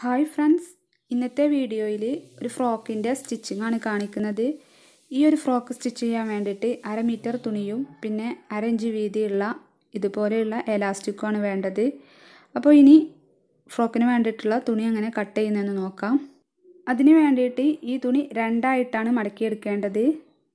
hi friends ഇന്നത്തെ വീഡിയോയിൽ ഒരു ഫ്രോക്കിൻ്റെ സ്റ്റിച്ചിങ് ആണ് കാണിക്കുന്നത് ഈ ഒരു ഫ്രോക്ക് സ്റ്റിച്ച് ചെയ്യാൻ വേണ്ടിയിട്ട് അര മീറ്റർ തുണിയും പിന്നെ അര ഇഞ്ച് വീതിയുള്ള ഇതുപോലെയുള്ള എലാസ്റ്റിക്കുമാണ് വേണ്ടത് അപ്പോൾ ഇനി ഫ്രോക്കിന് വേണ്ടിയിട്ടുള്ള തുണി എങ്ങനെ കട്ട് ചെയ്യുന്നതെന്ന് നോക്കാം അതിന് വേണ്ടിയിട്ട് ഈ തുണി രണ്ടായിട്ടാണ് മടക്കിയെടുക്കേണ്ടത്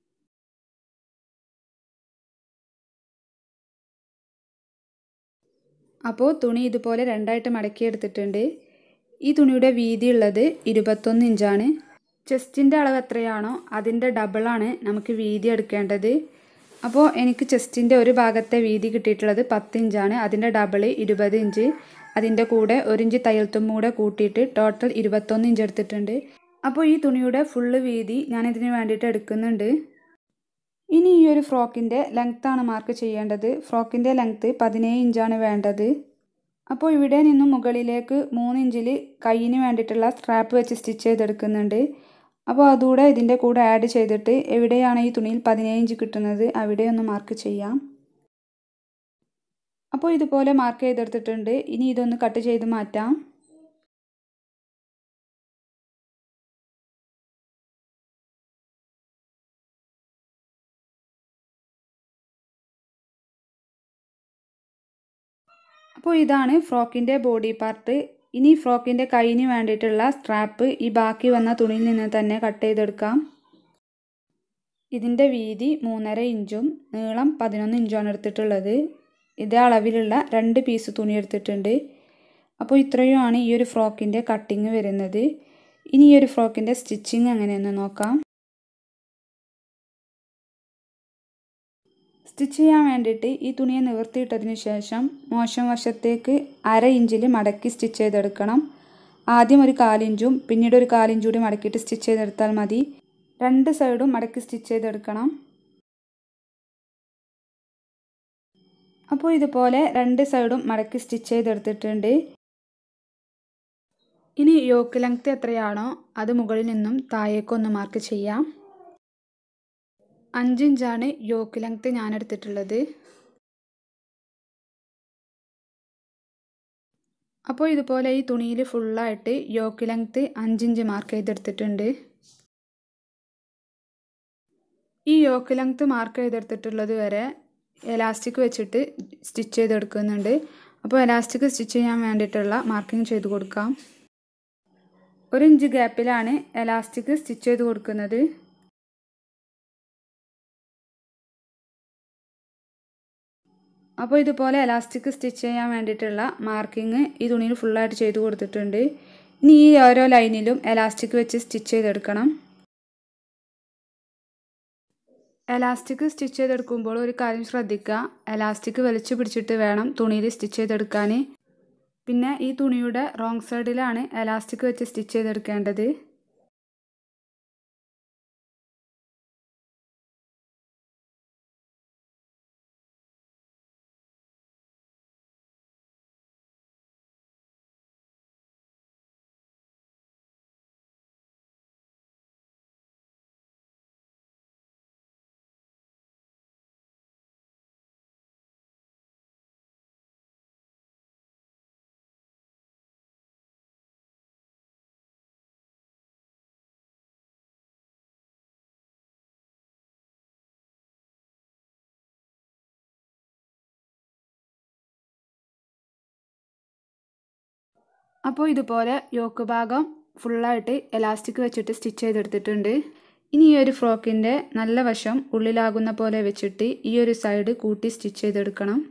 അപ്പോൾ തുണി ഇതുപോലെ രണ്ടായിട്ട് മടക്കി എടുത്തിട്ടുണ്ട് ഈ തുണിയുടെ വീതി ഉള്ളത് ഇരുപത്തൊന്ന് ഇഞ്ചാണ് ചെസ്റ്റിൻ്റെ അളവ് എത്രയാണോ അതിൻ്റെ ഡബിളാണ് നമുക്ക് വീതി എടുക്കേണ്ടത് അപ്പോൾ എനിക്ക് ചെസ്റ്റിൻ്റെ ഒരു ഭാഗത്തെ വീതി കിട്ടിയിട്ടുള്ളത് പത്ത് ഇഞ്ചാണ് അതിൻ്റെ ഡബിള് ഇരുപത് ഇഞ്ച് അതിൻ്റെ കൂടെ ഒരു ഇഞ്ച് തയ്യൽത്തുമ്പും കൂടെ കൂട്ടിയിട്ട് ടോട്ടൽ ഇരുപത്തൊന്ന് ഇഞ്ച് എടുത്തിട്ടുണ്ട് അപ്പോൾ ഈ തുണിയുടെ ഫുള്ള് വീതി ഞാൻ ഇതിന് വേണ്ടിയിട്ട് എടുക്കുന്നുണ്ട് ഇനി ഈ ഒരു ഫ്രോക്കിൻ്റെ ലെങ്ത്താണ് മാർക്ക് ചെയ്യേണ്ടത് ഫ്രോക്കിൻ്റെ ലെങ്ത്ത് പതിനേഴ് ഇഞ്ചാണ് വേണ്ടത് അപ്പോൾ ഇവിടെ നിന്നും മുകളിലേക്ക് മൂന്ന് ഇഞ്ചിൽ കയ്യിന് വേണ്ടിയിട്ടുള്ള സ്ട്രാപ്പ് വെച്ച് സ്റ്റിച്ച് ചെയ്തെടുക്കുന്നുണ്ട് അപ്പോൾ അതുകൂടെ ഇതിൻ്റെ കൂടെ ആഡ് ചെയ്തിട്ട് എവിടെയാണ് ഈ തുണിയിൽ പതിനേഴ് ഇഞ്ച് കിട്ടുന്നത് അവിടെ ഒന്ന് മാർക്ക് ചെയ്യാം അപ്പോൾ ഇതുപോലെ മാർക്ക് ചെയ്തെടുത്തിട്ടുണ്ട് ഇനി ഇതൊന്ന് കട്ട് ചെയ്ത് മാറ്റാം അപ്പോൾ ഇതാണ് ഫ്രോക്കിൻ്റെ ബോഡി പാർട്ട് ഇനി ഫ്രോക്കിൻ്റെ കൈയിന് വേണ്ടിയിട്ടുള്ള സ്ട്രാപ്പ് ഈ ബാക്കി വന്ന തുണിയിൽ നിന്ന് തന്നെ കട്ട് ചെയ്തെടുക്കാം ഇതിൻ്റെ വീതി മൂന്നര ഇഞ്ചും നീളം പതിനൊന്ന് ഇഞ്ചുമാണ് എടുത്തിട്ടുള്ളത് ഇതേ അളവിലുള്ള രണ്ട് പീസ് തുണി എടുത്തിട്ടുണ്ട് അപ്പോൾ ഇത്രയുമാണ് ഈ ഒരു ഫ്രോക്കിൻ്റെ കട്ടിങ് വരുന്നത് ഇനി ഈ ഒരു ഫ്രോക്കിൻ്റെ സ്റ്റിച്ചിങ് എങ്ങനെയെന്ന് നോക്കാം സ്റ്റിച്ച് ചെയ്യാൻ വേണ്ടിയിട്ട് ഈ തുണിയെ നിവർത്തിയിട്ടതിന് ശേഷം മോശം വശത്തേക്ക് അര ഇഞ്ചിൽ മടക്കി സ്റ്റിച്ച് ചെയ്തെടുക്കണം ആദ്യം ഒരു കാലിഞ്ചും പിന്നീട് ഒരു കാലിഞ്ച് കൂടി മടക്കിയിട്ട് സ്റ്റിച്ച് ചെയ്തെടുത്താൽ മതി രണ്ട് സൈഡും മടക്കി സ്റ്റിച്ച് ചെയ്തെടുക്കണം അപ്പോൾ ഇതുപോലെ രണ്ട് സൈഡും മടക്കി സ്റ്റിച്ച് ചെയ്തെടുത്തിട്ടുണ്ട് ഇനി യോക്ക് ലെങ്ത് എത്രയാണോ അത് മുകളിൽ നിന്നും താഴേക്കൊന്ന് മാർക്ക് ചെയ്യാം അഞ്ചിഞ്ചാണ് യോക്ക് ലെങ്ത് ഞാൻ എടുത്തിട്ടുള്ളത് അപ്പോൾ ഇതുപോലെ ഈ തുണിയിൽ ഫുള്ളായിട്ട് യോക്ക് ലെങ്ത് അഞ്ചിഞ്ച് മാർക്ക് ചെയ്തെടുത്തിട്ടുണ്ട് ഈ യോക്ക് ലെങ്ത് മാർക്ക് ചെയ്തെടുത്തിട്ടുള്ളത് വരെ എലാസ്റ്റിക് വെച്ചിട്ട് സ്റ്റിച്ച് ചെയ്തെടുക്കുന്നുണ്ട് അപ്പോൾ എലാസ്റ്റിക് സ്റ്റിച്ച് ചെയ്യാൻ വേണ്ടിയിട്ടുള്ള മാർക്കിംഗ് ചെയ്ത് കൊടുക്കാം ഒരു ഇഞ്ച് ഗ്യാപ്പിലാണ് എലാസ്റ്റിക് സ്റ്റിച്ച് ചെയ്ത് കൊടുക്കുന്നത് അപ്പോൾ ഇതുപോലെ എലാസ്റ്റിക് സ്റ്റിച്ച് ചെയ്യാൻ വേണ്ടിയിട്ടുള്ള മാർക്കിങ് ഈ തുണിയിൽ ഫുള്ളായിട്ട് ചെയ്ത് കൊടുത്തിട്ടുണ്ട് ഇനി ഈ ഓരോ ലൈനിലും എലാസ്റ്റിക് വെച്ച് സ്റ്റിച്ച് ചെയ്തെടുക്കണം എലാസ്റ്റിക് സ്റ്റിച്ച് ചെയ്തെടുക്കുമ്പോൾ ഒരു കാര്യം ശ്രദ്ധിക്കുക എലാസ്റ്റിക് വലിച്ചു പിടിച്ചിട്ട് വേണം തുണിയിൽ സ്റ്റിച്ച് ചെയ്തെടുക്കാൻ പിന്നെ ഈ തുണിയുടെ റോങ് സൈഡിലാണ് എലാസ്റ്റിക് വെച്ച് സ്റ്റിച്ച് ചെയ്തെടുക്കേണ്ടത് അപ്പോൾ ഇതുപോലെ യോക്ക് ഭാഗം ഫുള്ളായിട്ട് എലാസ്റ്റിക് വെച്ചിട്ട് സ്റ്റിച്ച് ചെയ്തെടുത്തിട്ടുണ്ട് ഇനി ഈ ഒരു ഫ്രോക്കിൻ്റെ നല്ല വശം ഉള്ളിലാകുന്ന പോലെ വെച്ചിട്ട് ഈ ഒരു സൈഡ് കൂട്ടി സ്റ്റിച്ച് ചെയ്തെടുക്കണം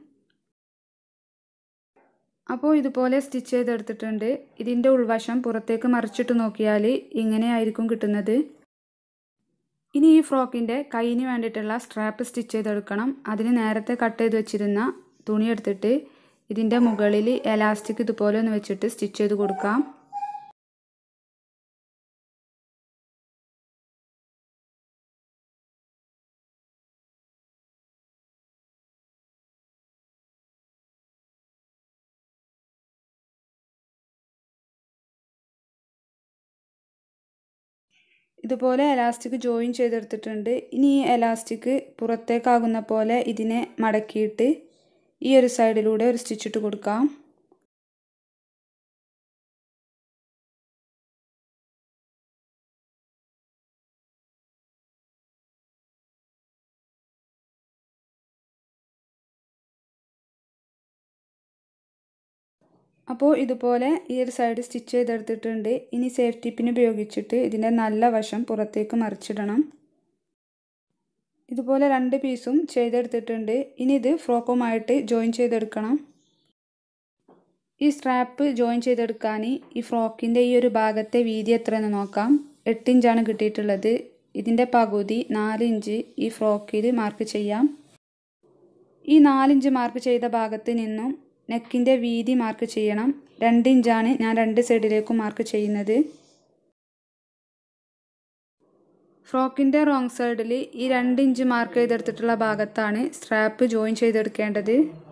അപ്പോൾ ഇതുപോലെ സ്റ്റിച്ച് ചെയ്തെടുത്തിട്ടുണ്ട് ഇതിൻ്റെ ഉൾവശം പുറത്തേക്ക് മറിച്ചിട്ട് നോക്കിയാൽ ഇങ്ങനെയായിരിക്കും കിട്ടുന്നത് ഇനി ഈ ഫ്രോക്കിൻ്റെ കൈയിന് വേണ്ടിയിട്ടുള്ള സ്ട്രാപ്പ് സ്റ്റിച്ച് ചെയ്തെടുക്കണം അതിന് നേരത്തെ കട്ട് ചെയ്ത് വെച്ചിരുന്ന തുണി എടുത്തിട്ട് ഇതിൻ്റെ മുകളിൽ എലാസ്റ്റിക് ഇതുപോലെ ഒന്ന് വെച്ചിട്ട് സ്റ്റിച്ച് ചെയ്ത് കൊടുക്കാം ഇതുപോലെ എലാസ്റ്റിക് ജോയിൻ ചെയ്തെടുത്തിട്ടുണ്ട് ഇനി ഈ എലാസ്റ്റിക് പുറത്തേക്കാകുന്ന പോലെ ഇതിനെ മടക്കിയിട്ട് ഈ ഒരു സൈഡിലൂടെ ഒരു സ്റ്റിച്ച് ഇട്ട് കൊടുക്കാം അപ്പോൾ ഇതുപോലെ ഈ ഒരു സൈഡ് സ്റ്റിച്ച് ചെയ്തെടുത്തിട്ടുണ്ട് ഇനി സേഫ്റ്റി പിൻ ഉപയോഗിച്ചിട്ട് ഇതിൻ്റെ നല്ല വശം പുറത്തേക്ക് മറിച്ചിടണം ഇതുപോലെ രണ്ട് പീസും ചെയ്തെടുത്തിട്ടുണ്ട് ഇനി ഇത് ഫ്രോക്കുമായിട്ട് ജോയിൻ ചെയ്തെടുക്കണം ഈ സ്ട്രാപ്പ് ജോയിൻ ചെയ്തെടുക്കാൻ ഈ ഫ്രോക്കിൻ്റെ ഈ ഒരു ഭാഗത്തെ വീതി എത്രയെന്ന് നോക്കാം എട്ട് ഇഞ്ചാണ് കിട്ടിയിട്ടുള്ളത് ഇതിൻ്റെ പകുതി നാല് ഇഞ്ച് ഈ ഫ്രോക്കിൽ മാർക്ക് ചെയ്യാം ഈ നാലിഞ്ച് മാർക്ക് ചെയ്ത ഭാഗത്ത് നിന്നും നെക്കിൻ്റെ വീതി മാർക്ക് ചെയ്യണം രണ്ട് ഇഞ്ചാണ് ഞാൻ രണ്ട് സൈഡിലേക്കും മാർക്ക് ചെയ്യുന്നത് ഫ്രോക്കിൻ്റെ റോങ് സൈഡിൽ ഈ രണ്ട് ഇഞ്ച് മാർക്ക് ചെയ്തെടുത്തിട്ടുള്ള ഭാഗത്താണ് സ്ട്രാപ്പ് ജോയിൻ ചെയ്തെടുക്കേണ്ടത്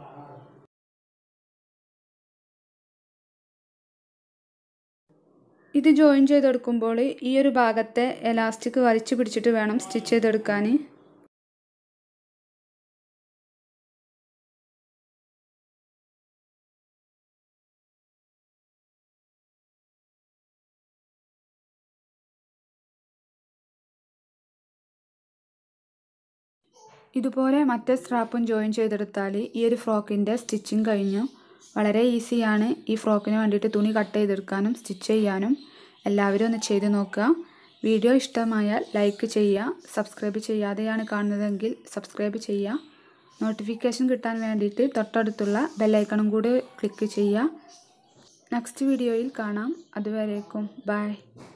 ഇത് ജോയിൻ ചെയ്തെടുക്കുമ്പോൾ ഈ ഒരു ഭാഗത്തെ എലാസ്റ്റിക് വലിച്ചു പിടിച്ചിട്ട് വേണം സ്റ്റിച്ച് ചെയ്തെടുക്കാൻ ഇതുപോലെ മറ്റേ സ്ട്രാപ്പും ജോയിൻ ചെയ്തെടുത്താൽ ഈ ഒരു ഫ്രോക്കിൻ്റെ സ്റ്റിച്ചിങ് കഴിഞ്ഞു വളരെ ഈസിയാണ് ഈ ഫ്രോക്കിന് വേണ്ടിയിട്ട് തുണി കട്ട് ചെയ്തെടുക്കാനും സ്റ്റിച്ച് ചെയ്യാനും എല്ലാവരും ഒന്ന് ചെയ്ത് നോക്കുക വീഡിയോ ഇഷ്ടമായാൽ ലൈക്ക് ചെയ്യുക സബ്സ്ക്രൈബ് ചെയ്യാതെയാണ് കാണുന്നതെങ്കിൽ സബ്സ്ക്രൈബ് ചെയ്യുക നോട്ടിഫിക്കേഷൻ കിട്ടാൻ വേണ്ടിയിട്ട് തൊട്ടടുത്തുള്ള ബെല്ലൈക്കണും കൂടി ക്ലിക്ക് ചെയ്യുക നെക്സ്റ്റ് വീഡിയോയിൽ കാണാം അതുവരേക്കും ബൈ